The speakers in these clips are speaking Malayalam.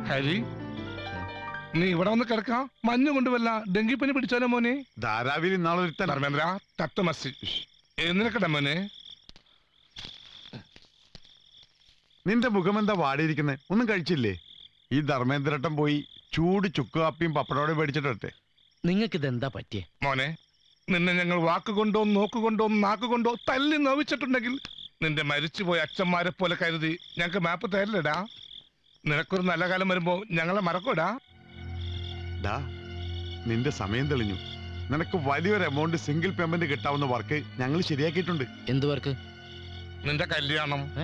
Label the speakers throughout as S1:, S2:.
S1: ഹരി നീ ഇവിടെ വന്ന് കിടക്കാം മഞ്ഞ് കൊണ്ടുവല്ല ഡെങ്കിപ്പനി പിടിച്ചാലോ മോനെ
S2: ധാരാവിൽ ഇന്നാളെ ഒരുത്തൻ
S1: ധർമ്മേന്ദ്ര തത്വമസി എഴുന്നേൽക്കട്ടെ മോനെ
S2: നിന്റെ മുഖം എന്താ വാടിയിരിക്കുന്നത് ഒന്നും കഴിച്ചില്ലേ ഈ ധർമ്മേന്ദ്രട്ടം പോയി ചൂട് ചുക്ക് കാപ്പിയും പപ്പടോടെ മേടിച്ചിട്ടെ
S3: നിങ്ങൾക്ക് ഇതെന്താ പറ്റിയേ
S1: മോനെ നിന്നെ ഞങ്ങൾ വാക്കുകൊണ്ടോ നോക്കുകൊണ്ടോ നാക്കുകൊണ്ടോ തല്ലി നോവിച്ചിട്ടുണ്ടെങ്കിൽ നിന്റെ മരിച്ചുപോയ അച്ഛന്മാരെ പോലെ കരുതി ഞങ്ങൾക്ക് മാപ്പ് തരില്ലടാ നിനക്കൊരു നല്ല കാലം വരുമ്പോ ഞങ്ങളെ മറക്കൂടാ
S2: ഡാ നിന്റെ സമയം തെളിഞ്ഞു നിനക്ക് വലിയൊരു എമൗണ്ട് സിംഗിൾ പേയ്മെന്റ് കിട്ടാവുന്ന വർക്ക് ഞങ്ങൾ ശരിയാക്കിയിട്ടുണ്ട്
S3: എന്ത് വർക്ക്
S1: നിന്റെ കല്യാണം
S3: ഏ?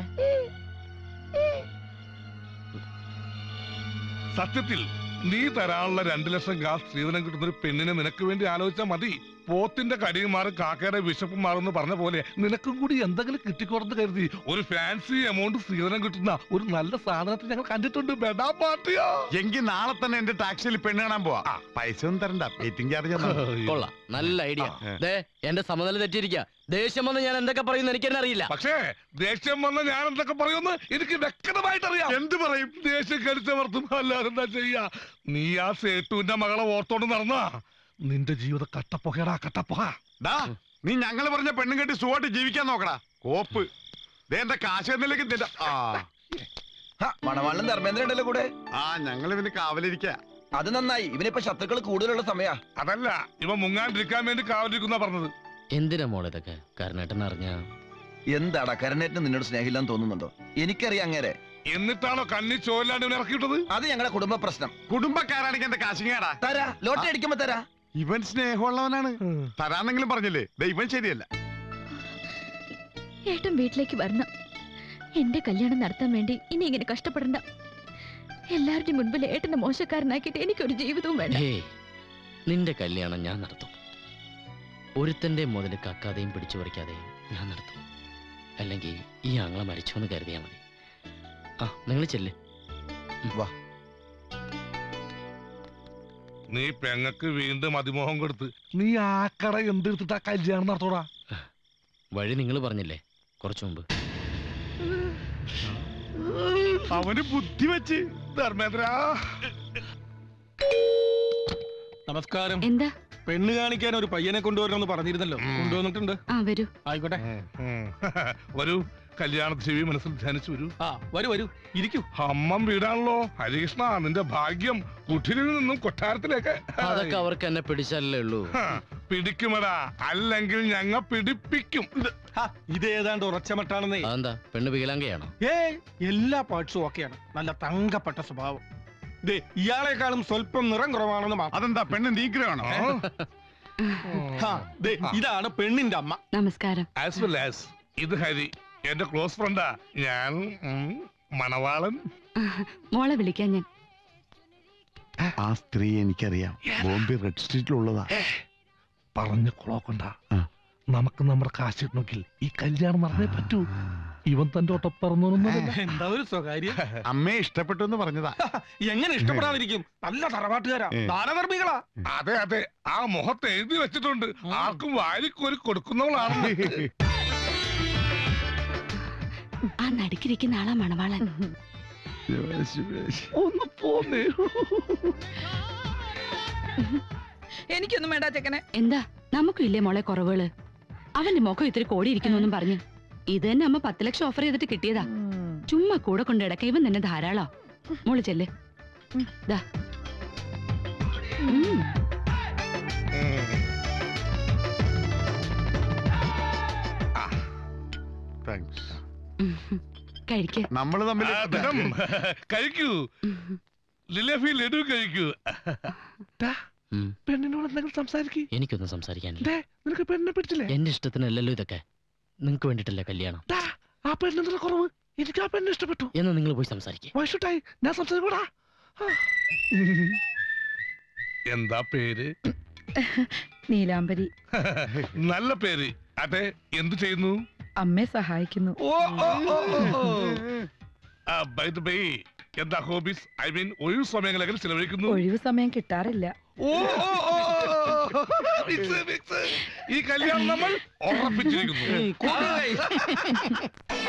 S1: സത്യത്തിൽ നീ തരാനുള്ള രണ്ടു ലക്ഷം കാശ് സ്ത്രീധനം കിട്ടുന്ന ഒരു പെണ്ണിനെ നിനക്ക് വേണ്ടി ആലോചിച്ചാൽ മതി പോത്തിന്റെ കടിയും മാറും കാക്കയുടെ വിശപ്പും മാറും പറഞ്ഞ പോലെ നിനക്കും കൂടി എന്തെങ്കിലും കിട്ടിക്കോർന്ന് കരുതി ഒരു ഫാൻസി എമൗണ്ട് സ്ത്രീധനം കിട്ടുന്ന ഒരു നല്ല സാധനത്തെ ഞങ്ങൾ കണ്ടിട്ടുണ്ട് ബെഡാ പാർട്ടിയാ
S2: എങ്കിൽ നാളെ തന്നെ എന്റെ ടാക്സിയിൽ പെണ്ണ് കാണാൻ പോവാ
S1: ആ.
S2: പൈസ ഒന്നും തരണ്ട വെയിറ്റിംഗ് ചാർജ്
S3: കൊള്ളാം നല്ല ഐഡിയ
S2: ആ.
S3: ദേ എന്റെ സമനില തെറ്റിയിരിക്കുക ദേഷ്യം വന്ന് ഞാൻ എന്തൊക്കെ പറയുന്നു എനിക്കെന്നെ അറിയില്ല
S1: പക്ഷേ ദേഷ്യം വന്ന ഞാൻ എന്തൊക്കെ പറയുമെന്ന് എനിക്ക് വ്യക്തമായിട്ട് അറിയാം
S2: എന്ത് പറയും
S1: ദേഷ്യം കടിച്ചമർത്തും അല്ലാതെ എന്താ ചെയ്യാ നീ ആ സേട്ടുവിന്റെ മകളെ ഓർത്തോണ്ട് നടന്നാ നിന്റെ ജീവിത കട്ടപ്പുകയടാ കട്ടപ്പുക
S2: ഡാ നീ ഞങ്ങൾ പറഞ്ഞ പെണ്ണും കെട്ടി സുഖമായിട്ട് ജീവിക്കാൻ നോക്കടാ കോപ്പ് ദേ എന്റെ കാശ് എന്നിലേക്ക് നിന്റെ ആ
S4: മണവാളനും ധർമ്മേന്ദ്രൻ ഉണ്ടല്ലോ കൂടെ
S2: ആ ഞങ്ങൾ ഇവന് കാവലിരിക്ക
S4: അത് നന്നായി ഇവനിപ്പോ ശത്രുക്കൾ കൂടുതലുള്ള സമയാ
S1: അതല്ല ഇവ മുങ്ങാണ്ടിരിക്കാൻ വേണ്ടി കാവലിരിക്കുന്ന പറഞ്ഞത്
S3: എന്തിനാ മോളെ ഇതൊക്കെ കാരണേട്ടൻ അറിഞ്ഞ
S4: എന്താടാ കരനേറ്റിന് നിന്നോട് സ്നേഹമില്ലാന്ന് തോന്നുന്നുണ്ടോ എനിക്കറിയാം അങ്ങേരെ
S1: എന്നിട്ടാണോ കണ്ണി ചോലാണ്ട് ഇവനെ ഇറക്കിയിട്ടത്
S4: അത് ഞങ്ങളുടെ കുടുംബ പ്രശ്നം
S2: കുടുംബക്കാരാണെങ്കിൽ എന്റെ കാശിങ്ങാടാ
S4: തരാ ലോട്ടറി അടിക്കുമ്പോ തരാ
S2: ഇവൻ സ്നേഹമുള്ളവനാണ് തരാന്നെങ്കിലും പറഞ്ഞില്ലേ ദേ ഇവൻ ശരിയല്ല
S5: ഏട്ടൻ വീട്ടിലേക്ക് വരണം എന്റെ കല്യാണം നടത്താൻ വേണ്ടി ഇനി ഇങ്ങനെ കഷ്ടപ്പെടണ്ട എല്ലാവരുടെയും മുൻപിൽ ഏട്ടനെ മോശക്കാരനാക്കിയിട്ട് എനിക്കൊരു ജീവിതവും വേണം
S3: ഹേ നിന്റെ കല്യാണം ഞാൻ നടത്തും ഒരുത്തന്റെ മുതൽ കക്കാതെയും പിടിച്ചു പറിക്കാതെയും ഞാൻ നടത്തും അല്ലെങ്കിൽ ഈ ആങ്ങളെ മരിച്ചു എന്ന് കരുതിയാ മതി ആ നിങ്ങൾ ചെല്ല്
S1: നീ പെങ്ങക്ക് വീണ്ടും അതിമോഹം കൊടുത്ത് നീ ആ കട എന്തെടുത്തിട്ടാ കല്യാണം നടത്തോടാ
S3: വഴി നിങ്ങൾ പറഞ്ഞില്ലേ കുറച്ചു മുമ്പ്
S2: അവന് ബുദ്ധി വെച്ച്
S1: ധർമ്മേന്ദ്ര
S6: നമസ്കാരം
S5: എന്താ
S6: പെണ്ണ് കാണിക്കാൻ ഒരു പയ്യനെ കൊണ്ടുവരണമെന്ന് പറഞ്ഞിരുന്നല്ലോ
S1: ഉം.
S6: കൊണ്ടുവന്നിട്ടുണ്ട്
S5: ആ വരൂ
S6: ആയിക്കോട്ടെ
S1: വരൂ കല്യാണ ചെവി മനസ്സിൽ ധ്യാനിച്ചു വരൂ
S6: ആ വരൂ വരൂ ഇരിക്കൂ
S1: അമ്മം വീടാണല്ലോ ഹരികൃഷ്ണ നിന്റെ ഭാഗ്യം കുഠിരിൽ നിന്നും കൊട്ടാരത്തിലേക്ക്
S3: അതൊക്കെ അവർക്ക് എന്നെ പിടിച്ചാലേ ഉള്ളൂ
S1: ഹ, പിടിക്കുമടാ അല്ലെങ്കിൽ ഞങ്ങ പിടിപ്പിക്കും
S6: ഹാ, ഇത് ഏതാണ്ട് ഉറച്ചമട്ടാണെന്നേ
S3: അതെന്താ പെണ്ണ് വികലാംഗയാണോ
S6: ഏ എല്ലാ പാർട്സും ഓക്കെയാണ് നല്ല തങ്കപ്പെട്ട സ്വഭാവം ദേ ഇയാളെക്കാളും സ്വല്പം നിറം കുറവാണെന്ന് മാത്രം
S2: അതെന്താ പെണ്ണ് നീഗ്രഹമാണോ
S6: ഹാ, ദേ, ഇതാണ് പെണ്ണിന്റെ അമ്മ
S5: നമസ്കാരം
S1: ആസ് വെൽ ആസ് ഇത് ഹരി എന്റെ ക്ലോസ് ഫ്രണ്ടാ ഞാൻ ഉം, മണവാളൻ
S5: മോളെ വിളിക്കാൻ ഞാൻ
S2: ആ സ്ത്രീ എനിക്കറിയാം ബോംബെ റെഡ് സ്ട്രീറ്റിലുള്ളതാ
S1: പറഞ്ഞ കുളോക്കണ്ട
S2: ആ.
S1: നമുക്ക് നമ്മുടെ കാശ് കിട്ടണമെങ്കിൽ ഈ കല്യാണം നടന്നേ പറ്റൂ ഇവൻ തന്റെ ഒട്ടപ്പറന്നൊന്നുമല്ല
S6: എന്താ ഒരു സ്വകാര്യം
S2: അമ്മയെ ഇഷ്ടപ്പെട്ടു എന്ന് പറഞ്ഞതാ
S6: എങ്ങനെ ഇഷ്ടപ്പെടാതിരിക്കും നല്ല തറവാട്ടുകാരാ
S2: ഏ.
S6: ദാനധർമ്മികളാ
S1: അതെ അതെ ആ മുഖത്ത് എഴുതി വെച്ചിട്ടുണ്ട് ആർക്കും വാരിക്കോരി കൊടുക്കുന്നവളാണ്
S5: ആ നടുക്കിരിക്കുന്ന ആളാ മണവാളൻ
S1: ഒന്ന് പോന്നേ
S7: എനിക്കൊന്നും വേണ്ട ചെക്കനെ
S5: എന്താ നമുക്കും ഇല്ലേ മോളെ കുറവുകള് അവന്റെ മുഖം ഇത്തിരി കോടിയിരിക്കുന്നു പറഞ്ഞു ഇത് തന്നെ അമ്മ പത്ത് ലക്ഷം ഓഫർ ചെയ്തിട്ട് കിട്ടിയതാ ചുമ്മാ കൂടെ കൊണ്ട് ഇടക്ക ഇവൻ തന്നെ ധാരാളാ മോള് ചെല്ലേ ദാ ഉം.
S2: താങ്ക്സ്
S5: കഴിക്ക്
S2: നമ്മൾ തമ്മിൽ
S1: ദിനം കഴിക്കൂ ലിലഫി ലഡു കഴിക്കൂ ടാ,
S3: ഉം,
S1: പെണ്ണിനോട് എന്തെങ്കിലും സംസാരിക്കൂ
S3: എനിക്കൊന്നും സംസാരിക്കാനില്ല
S1: നിനക്ക് പെണ്ണിനെ പിടിച്ചില്ലേ
S3: എന്റെ ഇഷ്ടത്തിനല്ലല്ലോ ഇതൊക്കെ നിങ്ങൾക്ക് വേണ്ടിട്ടല്ലേ കല്യാണം
S1: ടാ, ആ പെണ്ണിന്റെ കുറവ് എനിക്ക് ആ പെണ്ണിനെ ഇഷ്ടപ്പെട്ടു
S3: എന്ന് നിങ്ങൾ പോയി സംസാരിക്കേ
S1: വൈഷുട്ടായി ഞാൻ സംസാരിക്കൂടാ ആ. എന്താ പേര്
S7: നീലാംബരി
S1: നല്ല പേര് അതെ എന്ത് ചെയ്യുന്നു
S7: അമ്മയെ സഹായിക്കുന്നു
S1: ഓ ഓ ഓ ഓ, ഓ ബൈ ദ ബൈ എന്താ ഹോബീസ് ഐ മീൻ ഒഴിവ് സമയങ്ങളെങ്കിലും ചിലവഴിക്കുന്നു
S7: ഒഴിവ് സമയം കിട്ടാറില്ല
S1: ഓ ഓ ഓ, ഓ, mix, mix. ഈ കല്യാണം നമ്മൾ ഉറപ്പിച്ചിരിക്കുന്നു
S6: ഉം, കൂട്ടുകാരായി.